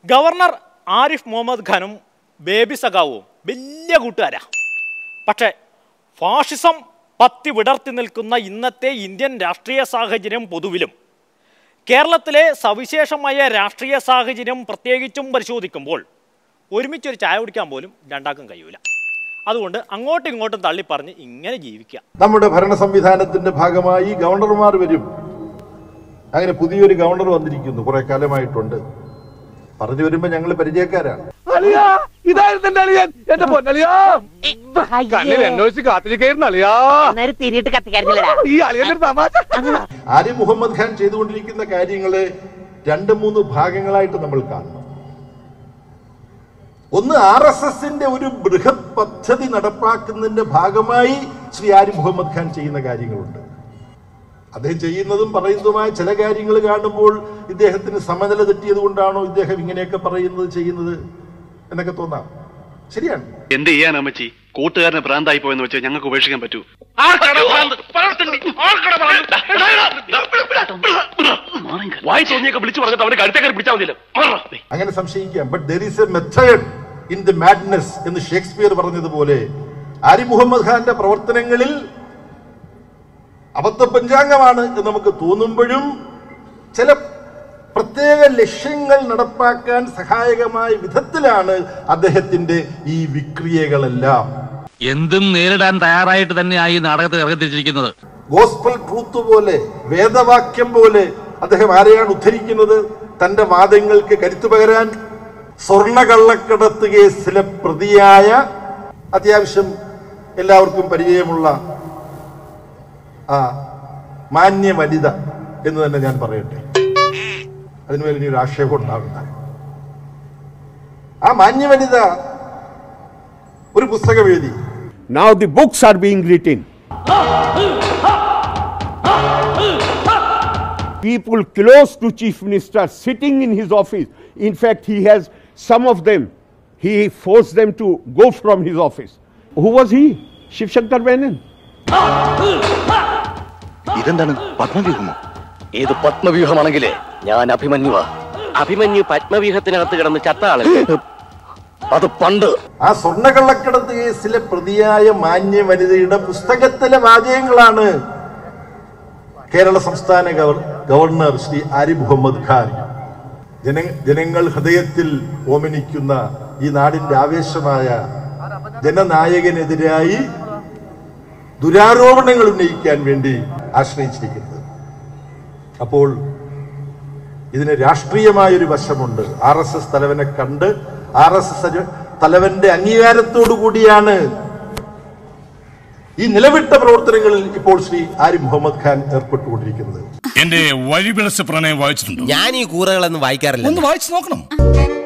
Governor Arif Muhammad ഖാനും baby സഖാവും വലിയ കൂട്ടുകാരാ പക്ഷേ ഫാഷിസം പത്തി വിടർത്തി നിൽക്കുന്ന ഇന്നത്തെ ഇന്ത്യൻ രാഷ്ട്രീയ സാഹചര്യം പൊതുവിലും കേരളത്തിലെ സവിശേഷമായ രാഷ്ട്രീയ സാഹചര്യം പ്രത്യേകിച്ചും പരിശോധിക്കുമ്പോൾ ഒരുമിച്ചൊരു ചായ കുടിക്കാൻ പോലും രണ്ടാക്കും കഴിയൂല അതുകൊണ്ട് അങ്ങോട്ടും ഇങ്ങോട്ടും തള്ളിപ്പറഞ്ഞ് ഇങ്ങനെ ജീവിക്കുക നമ്മുടെ ഭരണ സംവിധാനത്തിന്റെ ഭാഗമായി ഗവർണർമാർ വരും അങ്ങനെ പുതിയൊരു ഗവർണർ വന്നിരിക്കുന്നു കുറെ കാലമായിട്ടുണ്ട് പറഞ്ഞു വരുമ്പോ ഞങ്ങൾ പരിചയക്കാരാണ് അളിയാ ഇതായിരുന്നു എന്റെ അളിയൻ എന്റെ പൊന്നളിയാ കണ്ണിൽ എന്നോച്ച് കാത്തിരിക്കായിരുന്നു അളിയാ അന്നേരം തിരിയിട്ട് കത്തിക്കാരില്ലടാ ഈ അളിയന്റെ ഒരു തമാശ ആര്യ മുഹമ്മദ് ഖാൻ ചെയ്തുകൊണ്ടിരിക്കുന്ന കാര്യങ്ങളെ രണ്ട് മൂന്ന് ഭാഗങ്ങളായിട്ട് നമ്മൾ കാണണം ഒന്ന് ആർ എസ് എസിന്റെ ഒരു ബൃഹത് പദ്ധതി നടപ്പാക്കുന്നതിന്റെ ഭാഗമായി ശ്രീ ആര്യ മുഹമ്മദ് ഖാൻ ചെയ്യുന്ന കാര്യങ്ങളുണ്ട് അദ്ദേഹം ചെയ്യുന്നതും പറയുന്നതുമായ ചില കാര്യങ്ങൾ കാണുമ്പോൾ ഇദ്ദേഹത്തിന് സമനില തെറ്റിയത് കൊണ്ടാണോ ഇദ്ദേഹം ഇങ്ങനെയൊക്കെ പറയുന്നത് ചെയ്യുന്നത് എന്നൊക്കെ തോന്നാം ശരിയാണ് എന്ത് ചെയ്യാൻ അമ്മച്ചി കൂട്ടുകാരന് ഭ്രാന്തായി പോയെന്ന് വെച്ചാൽ ഞങ്ങൾക്ക് ഉപേക്ഷിക്കാൻ പറ്റൂ വായി തോന്നിയൊക്കെ വിളിച്ചു പറഞ്ഞിട്ട് അവന് കഴുത്തേക്കാരി പിടിച്ചാൽ മതിയല്ലോ അങ്ങനെ സംശയിക്കാം but there is a method in the madness എന്ന് ഷേക്സ്പിയർ പറഞ്ഞതുപോലെ ആരി മുഹമ്മദ് ഖാന്റെ പ്രവർത്തനങ്ങളിൽ അബദ്ധ പഞ്ചാംഗമാണ് എന്ന് നമുക്ക് തോന്നുമ്പോഴും ചില പ്രത്യേക ലക്ഷ്യങ്ങൾ നടപ്പാക്കാൻ സഹായകമായ വിധത്തിലാണ് അദ്ദേഹത്തിന്റെ ഈ വിക്രിയകളെല്ലാം എന്തും നേരിടാൻ തയ്യാറായിട്ട് തന്നെയായി ഈ നാടകത്തിൽ ഇറങ്ങിത്തിരിച്ചിരിക്കുന്നത് ഗോസ്പൽ ട്രൂത്ത് പോലെ വേദവാക്യം പോലെ അദ്ദേഹം ആരെയാണ് ഉദ്ധരിക്കുന്നത് തന്റെ വാദങ്ങൾക്ക് കരുത്തു പകരാൻ സ്വർണ്ണ കള്ളക്കടത്ത് കേസിലെ പ്രതിയായ അത്യാവശ്യം എല്ലാവർക്കും പരിചയമുള്ള ആ മാന്യ വനിത എന്ന് തന്നെ ഞാൻ പറയട്ടെ അതിനുമേൽ ഇനി ഒരു ആക്ഷേപം ഉണ്ടാകുന്ന ആ മാന്യ വനിത ഒരു പുസ്തകം എഴുതി Now the books are being written. People close to Chief Minister sitting in his office. In fact, he has some of them, he forced them to go from his office. Who was he? Shiv Shankar Menon. ഇതെന്താണ് പത്മവ്യൂഹമോ ഇത് പത്മവ്യൂഹമാണെങ്കിലേ ഞാൻ അഭിമന്യുവാ അഭിമന്യു പത്മവ്യൂഹത്തിനകത്ത് കിടന്ന് ചത്ത ആളല്ലേ അത് പണ്ട് ആ സ്വർണ്ണക്കള്ളക്കടത്ത് കേസിലെ പ്രതിയായ മാന്യ വനിതയുടെ പുസ്തകത്തിലെ വാചകങ്ങളാണ് കേരള സംസ്ഥാന ഗവർ- ഗവർണർ ശ്രീ ആരിഫ് മുഹമ്മദ് ഖാൻ ജന ജനങ്ങൾ ഹൃദയത്തിൽ ഓമനിക്കുന്ന ഈ നാടിന്റെ ആവേശമായ ജനനായകനെതിരായി ദുരാരോപണങ്ങൾ ഉന്നയിക്കാൻ വേണ്ടി ആശ്രയിച്ചിരിക്കുന്നത് അപ്പോൾ ഇതിന് രാഷ്ട്രീയമായൊരു വശമുണ്ട് ആർ എസ് എസ് തലവനെ കണ്ട് ആർ എസ് എസ് തലവന്റെ അംഗീകാരത്തോടു കൂടിയാണ് ഈ നിലവിട്ട പ്രവർത്തനങ്ങളിൽ ഇപ്പോൾ ശ്രീ ആരിഫ് മുഹമ്മദ് ഖാൻ ഏർപ്പെട്ടുകൊണ്ടിരിക്കുന്നത് എന്റെ വഴിപിഴച്ച പ്രണയം വായിച്ചിട്ടുണ്ടോ ഞാൻ ഈ കൂറകളൊന്നും വായിക്കാറില്ല ഒന്ന് വായിച്ചു നോക്കണം